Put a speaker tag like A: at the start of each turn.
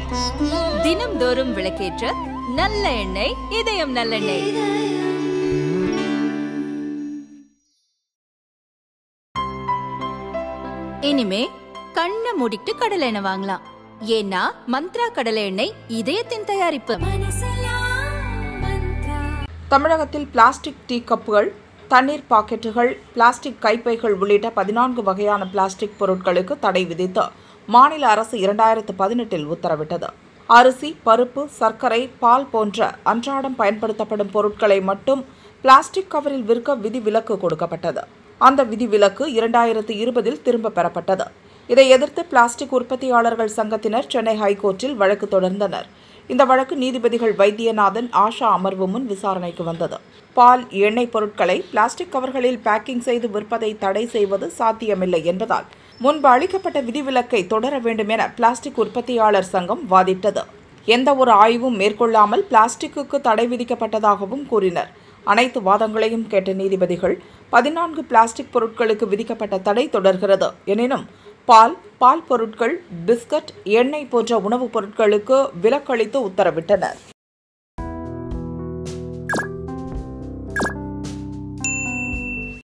A: தினம்தோறும் விளக்கேற்ற நல்ல எண்ணெய் இதயம் நல்லெண்ணெய் இனிமே கண்ணை மூடிட்டு கடலை எண்ணெய் வாங்கலாம் ஏன்னா மந்த்ரா கடலை எண்ணெய் இதயத்தின் தயாரிப்பு
B: தமிழகத்தில் பிளாஸ்டிக் டீ கப்புகள் தண்ணீர் பாக்கெட்டுகள் பிளாஸ்டிக் கைப்பைகள் உள்ளிட்ட பதினான்கு வகையான பிளாஸ்டிக் பொருட்களுக்கு தடை விதித்து மாநில அரசு இரண்டாயிரத்து பதினெட்டில் உத்தரவிட்டது அரிசி பருப்பு சர்க்கரை பால் போன்ற அன்றாடம் பயன்படுத்தப்படும் பொருட்களை மட்டும் பிளாஸ்டிக் கவரில் விற்க விதிவிலக்கு கொடுக்கப்பட்டது அந்த விதிவிலக்கு இரண்டாயிரத்து இருபதில் திரும்ப பெறப்பட்டது இதை எதிர்த்து பிளாஸ்டிக் உற்பத்தியாளர்கள் சங்கத்தினர் சென்னை ஹைகோர்ட்டில் வழக்கு தொடர்ந்தனர் இந்த வழக்கு நீதிபதிகள் வைத்தியநாதன் ஆஷா அமர்வு முன் விசாரணைக்கு வந்தது பால் எண்ணெய் பொருட்களை பிளாஸ்டிக் கவர்களில் பேக்கிங் செய்து விற்பதை தடை செய்வது சாத்தியமில்லை என்பதால் முன்பு அளிக்கப்பட்ட விதிவிலக்கை தொடர வேண்டும் என பிளாஸ்டிக் உற்பத்தியாளர் சங்கம் வாதிட்டது எந்த ஒரு ஆய்வும் மேற்கொள்ளாமல் பிளாஸ்டிக்குக்கு தடை விதிக்கப்பட்டதாகவும் கூறினர் அனைத்து வாதங்களையும் கேட்ட நீதிபதிகள் பதினான்கு பிளாஸ்டிக் பொருட்களுக்கு விதிக்கப்பட்ட தடை தொடர்கிறது எனினும் பால் பால் பொருட்கள் பிஸ்கட் எண்ணெய் போன்ற உணவுப் பொருட்களுக்கு விலக்களித்து உத்தரவிட்டனர்